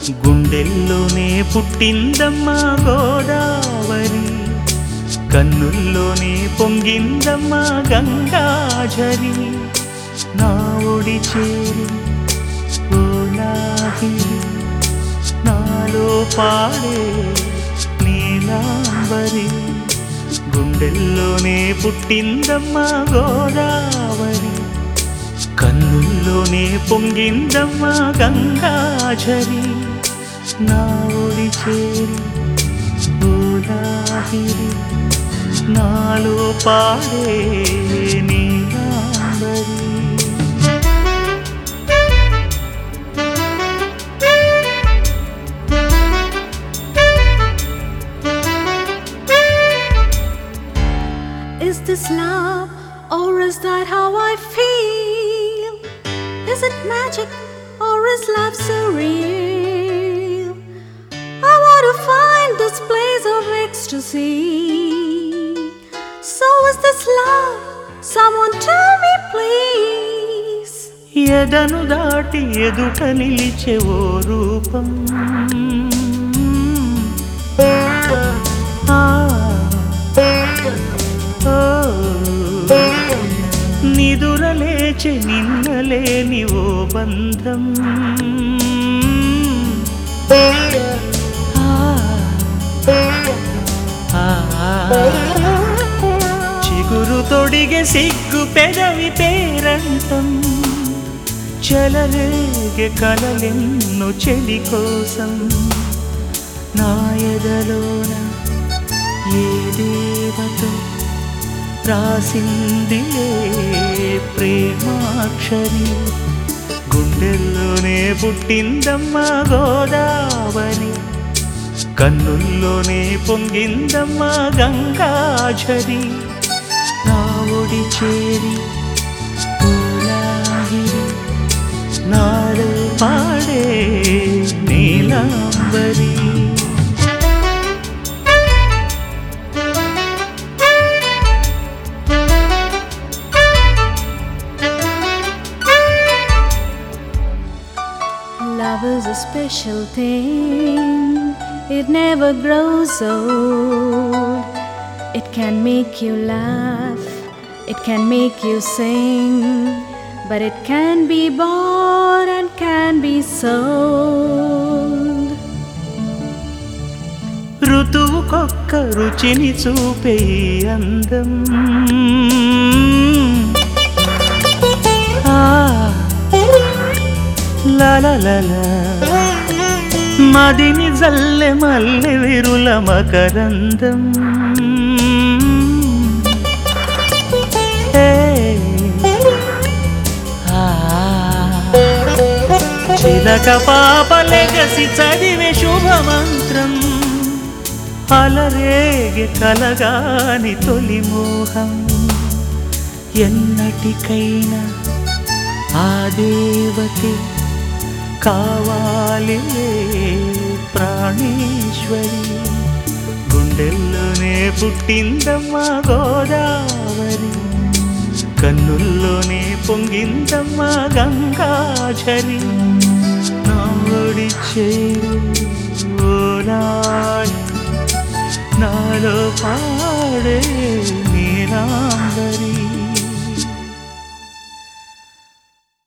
గుండెల్లోనే పుట్టిందమ్మా గోదావరి కన్నుల్లోనే పొంగిందమ్మా గంగాజరి నా ఒడి చేరి ఓలాహిరి నాలో పాడే నీలాంబరి గుండెల్లోనే పుట్టిందమ్మా గోదావరి కన్నుల్లోనే పొంగిందమ్మా గంగాజరి నా ఒడి చేరి ఓలాహిరి నాలో పాడే Neelambari Is this love or is that how I feel? Is it magic or is love so real? I want to find this place of ecstasy. So is this love? Someone tell me please. ఎదను దాటి ఎదుట నిలిచే ఓ రూపం ఆ, ఓ, నిదురలేచే నిన్నలేని ఓ బంధం ఆ, ఆ, చిగురు తొడిగే సిగ్గు పెదవి పేరంతం చలలేగే కలలెన్ను చెలి కోసం నా ఎదలోన ఏ దేవతో రాసిందిలే ప్రేమాక్షరి గుండెల్లోనే పుట్టిందమ్మా గోదావరి కన్నుల్లోనే పొంగిందమ్మా గంగాజరి నా ఒడి చేరి పూలాగిరి నాడు పాడే Neelambari Love is a special thing, it never grows old. It can make you laugh, it can make you sing, but it can be bought and can be sold. ఋతువుకొక్క రుచిని చూపే ఈ అందం ఆ, లలలల. మదిని జల్లె మల్లె విరుల మకరందం ఏ, ఆ, చిలక పాపలెగసి చదివే శుభమంత్రం అలరేగే కలగాని తొలి మోహం ఎన్నటికైనా ఆ దేవతే కావాలి ప్రాణేశ్వరి గుండెల్లోనే పుట్టిందమ్మా గోదావరి కన్నుల్లోనే పొంగిందమ్మా గంగాజరి నాడి చేరు ఓలాడి నాలో పాడే నీలాంబరి